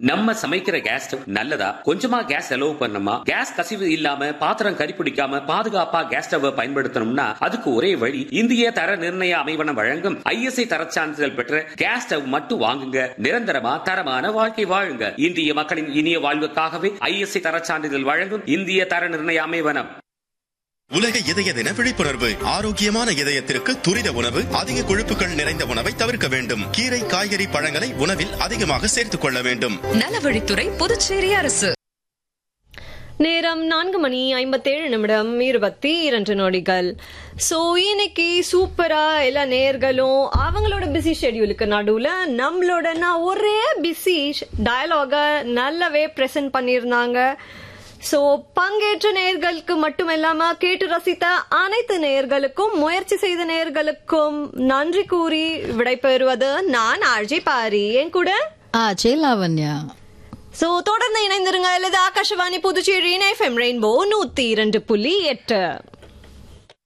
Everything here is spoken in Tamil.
நம்ம சமைக்கிற கேஸ் ஸ்டவ் நல்லதா கொஞ்சமா கேஸ் செலவு பண்ணணுமா கேஸ் கசிவு இல்லாம பாத்திரம் கரிப்பிடிக்காம பாதுகாப்பா கேஸ் ஸ்டவ் பயன்படுத்தணும்னா அதுக்கு ஒரே வழி இந்திய தர நிர்ணய அமைவனம் வழங்கும் ஐஎஸ்ஐ தரச் சான்றிதழ் பெற்ற கேஸ் ஸ்டவ் மட்டும் வாங்குங்க நிரந்தரமா தரமான வாழ்க்கை வாழுங்க இந்திய மக்களின் இனிய வாழ்வுக்காகவே ஐஎஸ்ஐ தரச் சான்றிதழ் வழங்கும் இந்திய தர நிர்ணய அமைவனம் உலக இதய தின விழிப்புணர்வு ஆரோக்கியமான இதயத்திற்கு துரித உணவு அதிக கொழுப்புகள் நிறைந்த உணவை தவிர்க்க வேண்டும் கீரை காய்கறி பழங்களை உணவில் அதிகமாக சேர்த்துக் கொள்ள வேண்டும் நலவழித்துறை புதுச்சேரி அரசு நேரம் நான்கு மணி ஐம்பத்தேழு நிமிடம் இருபத்தி இரண்டு நொடிகள் ஸோ இன்னைக்கு சூப்பரா எல்லா நேர்களும் அவங்களோட பிஸி ஷெட்யூலுக்கு நடுவுல நம்மளோட நான் ஒரே பிஸி டயலாக நல்லாவே ப்ரெசென்ட் பண்ணியிருந்தாங்க ஸோ பங்கேற்ற நேர்களுக்கு மட்டும் இல்லாம கேட்டு ரசித்த அனைத்து நேர்களுக்கும் முயற்சி செய்த நேர்களுக்கும் நன்றி கூறி விடைபெறுவது நான் ஆர்ஜி பாரி என் கூட ஆச்சே லாவண்யா சோ தொடர்ந்து இணைந்திருங்க அல்லது ஆகாஷவாணி புதுச்சேரி எஃப்எம் ரெயின்போ நூத்தி இரண்டு புள்ளி எட்டு